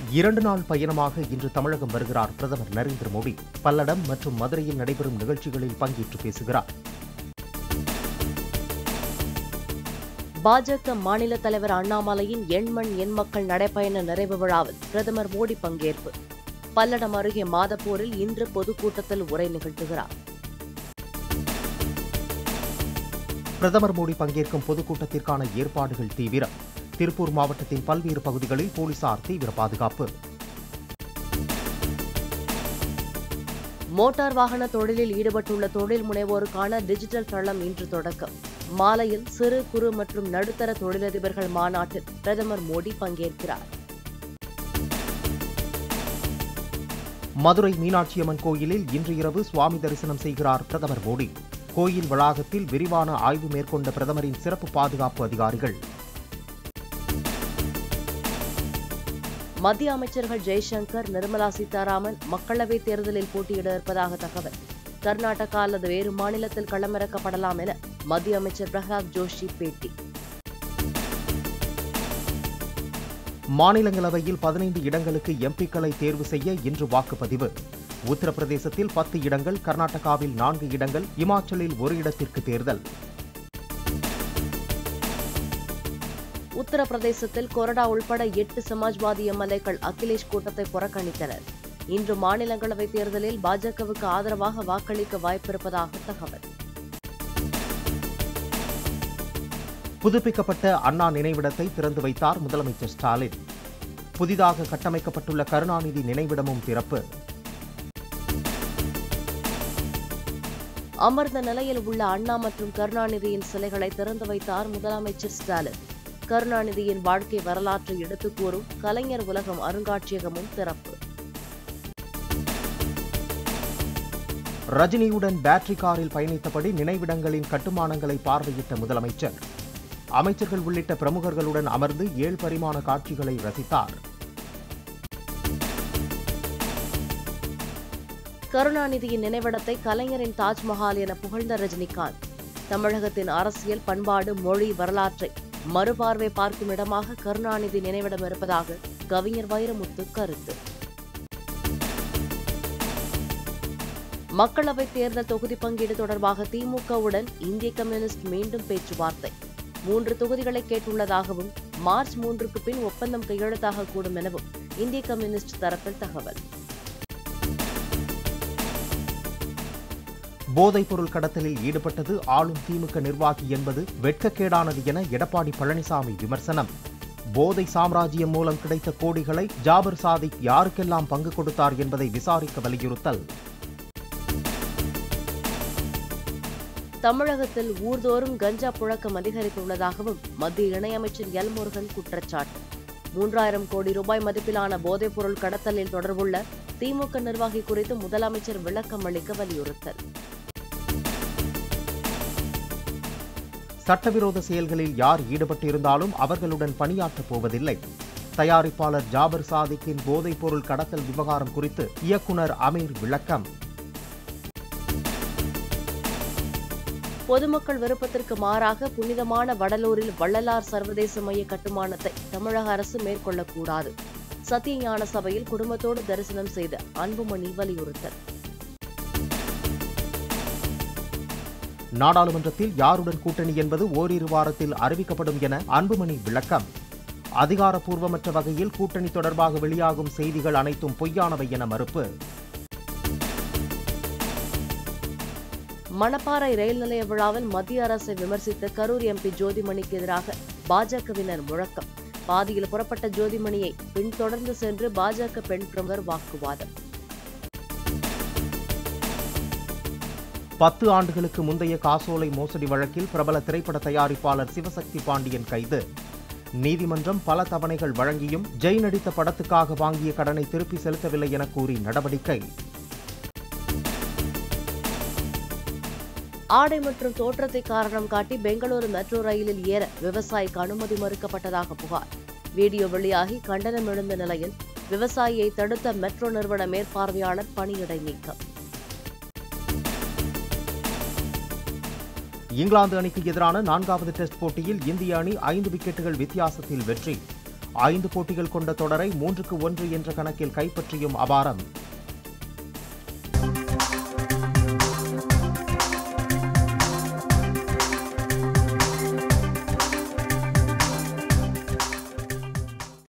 இரண்டு நாள் பயணமாக இன்று தமிழகம் வருகிறார் பிரதமர் நரேந்திர மோடி பல்லடம் மற்றும் மதுரையில் நடைபெறும் நிகழ்ச்சிகளில் பங்கேற்று பேசுகிறார் பாஜக மாநில தலைவர் அண்ணாமலையின் எண்மண் எண் மக்கள் நடைப்பயண நிறைவு விழாவில் பிரதமர் மோடி பங்கேற்பு பல்லடம் அருகே மாதப்பூரில் இன்று பொதுக்கூட்டத்தில் உரை நிகழ்த்துகிறார் பிரதமர் மோடி பங்கேற்கும் பொதுக்கூட்டத்திற்கான ஏற்பாடுகள் தீவிரம் திருப்பூர் மாவட்டத்தின் பல்வேறு பகுதிகளில் போலீசார் தீவிர பாதுகாப்பு மோட்டார் வாகன தொழிலில் ஈடுபட்டுள்ள தொழில் முனைவோருக்கான டிஜிட்டல் தளம் இன்று தொடக்கம் மாலையில் சிறு குறு மற்றும் நடுத்தர தொழிலதிபர்கள் மாநாட்டில் பிரதமர் மோடி பங்கேற்கிறார் மதுரை மீனாட்சியம்மன் கோயிலில் இன்று இரவு சுவாமி தரிசனம் செய்கிறார் பிரதமர் மோடி கோயில் வளாகத்தில் விரிவான ஆய்வு மேற்கொண்ட பிரதமரின் சிறப்பு பாதுகாப்பு அதிகாரிகள் மத்திய அமைச்சர்கள் ஜெய்சங்கர் நிர்மலா சீதாராமன் மக்களவைத் தேர்தலில் போட்டியிட இருப்பதாக தகவல் கர்நாடகா அல்லது வேறு மாநிலத்தில் களமிறக்கப்படலாம் என மத்திய அமைச்சர் பிரகலாத் ஜோஷி பேட்டி மாநிலங்களவையில் பதினைந்து இடங்களுக்கு எம்பிக்களை தேர்வு செய்ய இன்று வாக்குப்பதிவு உத்தரப்பிரதேசத்தில் பத்து இடங்கள் கர்நாடகாவில் நான்கு இடங்கள் இமாச்சலில் ஒரு இடத்திற்கு தேர்தல் உத்தரப்பிரதேசத்தில் கொறடா உள்பட எட்டு சமாஜ்வாதி எம்எல்ஏக்கள் அகிலேஷ் கூட்டத்தை புறக்கணித்தனர் இன்று மாநிலங்களவைத் தேர்தலில் பாஜகவுக்கு ஆதரவாக வாக்களிக்க வாய்ப்பிருப்பதாக தகவல் புதுப்பிக்கப்பட்ட அண்ணா நினைவிடத்தை திறந்து வைத்தார் முதலமைச்சர் ஸ்டாலின் புதிதாக கட்டமைக்கப்பட்டுள்ள கருணாநிதி நினைவிடமும் திறப்பு அமர்ந்த நிலையில் உள்ள அண்ணா மற்றும் கருணாநிதியின் சிலைகளை திறந்து வைத்தார் முதலமைச்சர் ஸ்டாலின் கருணாநிதியின் வாழ்க்கை வரலாற்றை எடுத்துக் கூறும் கலைஞர் உலகம் அருங்காட்சியகமும் திறப்பு ரஜினியுடன் பேட்டரி காரில் பயணித்தபடி நினைவிடங்களின் கட்டுமானங்களை பார்வையிட்ட முதலமைச்சர் அமைச்சர்கள் உள்ளிட்ட பிரமுகர்களுடன் அமர்ந்து ஏழு பரிமாண காட்சிகளை ரசித்தார் கருணாநிதியின் நினைவிடத்தை கலைஞரின் தாஜ்மஹால் என புகழ்ந்த ரஜினிகாந்த் தமிழகத்தின் அரசியல் பண்பாடு மொழி வரலாற்றை மறுபார்வை பார்க்கும் இடமாக கருணாநிதி நினைவிடம் இருப்பதாக கவிஞர் வைரமுத்து கருத்து மக்களவைத் தேர்தல் தொகுதி பங்கீடு தொடர்பாக திமுகவுடன் இந்திய கம்யூனிஸ்ட் மீண்டும் பேச்சுவார்த்தை மூன்று தொகுதிகளை கேட்டுள்ளதாகவும் மார்ச் மூன்றுக்கு பின் ஒப்பந்தம் கையெழுத்தாக கூடும் எனவும் இந்திய கம்யூனிஸ்ட் தரப்பில் தகவல் போதைப்பொருள் கடத்தலில் ஈடுபட்டது ஆளும் திமுக நிர்வாகி என்பது வெட்கக்கேடானது என எடப்பாடி பழனிசாமி விமர்சனம் போதை சாம்ராஜ்யம் மூலம் கிடைத்த கோடிகளை ஜாபர் சாதிக் யாருக்கெல்லாம் பங்கு கொடுத்தார் என்பதை விசாரிக்க வலியுறுத்தல் தமிழகத்தில் ஊர்தோறும் கஞ்சா புழக்கம் அதிகரித்துள்ளதாகவும் மத்திய இணையமைச்சர் எல் முருகன் குற்றச்சாட்டு மூன்றாயிரம் கோடி ரூபாய் மதிப்பிலான போதைப்பொருள் கடத்தலில் தொடர்புள்ள திமுக நிர்வாகி குறித்து முதலமைச்சர் விளக்கம் அளிக்க வலியுறுத்தல் சட்டவிரோத செயல்களில் யார் ஈடுபட்டிருந்தாலும் அவர்களுடன் பணியாற்றப் போவதில்லை தயாரிப்பாளர் ஜாபர் சாதிக்கின் போதைப்பொருள் கடத்தல் விவகாரம் குறித்து இயக்குனர் அமீர் விளக்கம் பொதுமக்கள் விருப்பத்திற்கு மாறாக புனிதமான வடலூரில் வள்ளலார் சர்வதேச மைய கட்டுமானத்தை தமிழக அரசு மேற்கொள்ளக்கூடாது சத்தியஞான சபையில் குடும்பத்தோடு தரிசனம் செய்த அன்புமணி வலியுறுத்தல் நாடாளுமன்றத்தில் யாருடன் கூட்டணி என்பது ஓரிரு வாரத்தில் அறிவிக்கப்படும் என அன்புமணி விளக்கம் அதிகாரப்பூர்வமற்ற வகையில் கூட்டணி தொடர்பாக வெளியாகும் செய்திகள் அனைத்தும் பொய்யானவை என மறுப்பு மணப்பாறை ரயில் நிலைய விழாவில் மத்திய அரசை விமர்சித்த கரூர் எம்பி ஜோதிமணிக்கு எதிராக பாஜகவினர் முழக்கம் பாதியில் புறப்பட்ட ஜோதிமணியை பின்தொடர்ந்து சென்று பாஜக பெண் பிரமுகர் வாக்குவாதம் பத்து ஆண்டுகளுக்கு முந்தைய காசோலை மோசடி வழக்கில் பிரபல திரைப்பட தயாரிப்பாளர் சிவசக்தி பாண்டியன் கைது நீதிமன்றம் பல தவணைகள் வழங்கியும் ஜெய் நடித்த படத்துக்காக வாங்கிய கடனை திருப்பி செலுத்தவில்லை என கூறி நடவடிக்கை ஆடை மற்றும் தோற்றத்தை காரணம் காட்டி பெங்களூரு மெட்ரோ ரயிலில் ஏற விவசாயிக்கு அனுமதி மறுக்கப்பட்டதாக புகார் வீடியோ வெளியாகி கண்டனம் எழுந்த நிலையில் விவசாயியை தடுத்த மெட்ரோ நிறுவன மேற்பார்வையாளர் பணியிடை நீக்கம் இங்கிலாந்து அணிக்கு எதிரான நான்காவது டெஸ்ட் போட்டியில் இந்திய அணி ஐந்து விக்கெட்டுகள் வித்தியாசத்தில் வெற்றி ஐந்து போட்டிகள் கொண்ட தொடரை மூன்றுக்கு ஒன்று என்ற கணக்கில் கைப்பற்றியும் அபாரம்